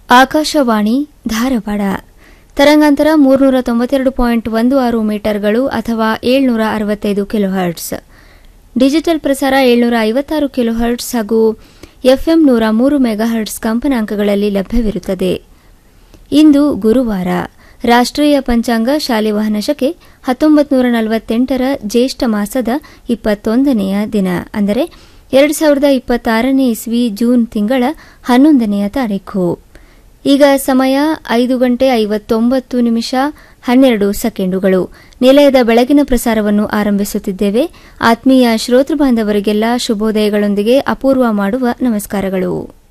ಆಕಾಶವಾಣಿ ಧಾರವಾಡ ತರಂಗಾಂತರ ಮೂರ್ನೂರ ತೊಂಬತ್ತೆರಡು ಪಾಯಿಂಟ್ ಒಂದು ಆರು ಮೀಟರ್ಗಳು ಅಥವಾ ಏಳ್ನೂರ ಅರವತ್ತೈದು ಕಿಲೋಹರ್ಟ್ಸ್ ಡಿಜಿಟಲ್ ಪ್ರಸಾರ ಏಳ್ನೂರ ಐವತ್ತಾರು ಕಿಲೋಹರ್ಟ್ಸ್ ಹಾಗೂ ಎಫ್ಎಂ ನೂರ ಮೂರು ಮೆಗಾಹರ್ಟ್ಸ್ ಕಂಪನಾಂಕಗಳಲ್ಲಿ ಲಭ್ಯವಿರುತ್ತದೆ ಇಂದು ಗುರುವಾರ ರಾಷ್ಟ್ರೀಯ ಪಂಚಾಂಗ ಶಾಲಿವಾಹನ ಹತ್ತೊಂಬತ್ತು ನೂರ ನಲವತ್ತೆಂಟರ ಜ್ಯೇಷ್ಠ ಮಾಸದ ಇಪ್ಪತ್ತೊಂದನೆಯ ದಿನ ಅಂದರೆ ಎರಡು ಸಾವಿರದ ಇಪ್ಪತ್ತಾರನೇ ಇಸ್ವಿ ಜೂನ್ ತಿಂಗಳ ಹನ್ನೊಂದನೆಯ ತಾರೀಖು ಈಗ ಸಮಯ ಐದು ಗಂಟೆ ಐವತ್ತೊಂಬತ್ತು ನಿಮಿಷ ಹನ್ನೆರಡು ಸೆಕೆಂಡುಗಳು ನಿಲಯದ ಬೆಳಗಿನ ಪ್ರಸಾರವನ್ನು ಆರಂಭಿಸುತ್ತಿದ್ದೇವೆ ಆತ್ಮೀಯ ಶ್ರೋತೃ ಬಾಂಧವರಿಗೆಲ್ಲ ಶುಭೋದಯಗಳೊಂದಿಗೆ ಅಪೂರ್ವ ಮಾಡುವ ನಮಸ್ಕಾರಗಳು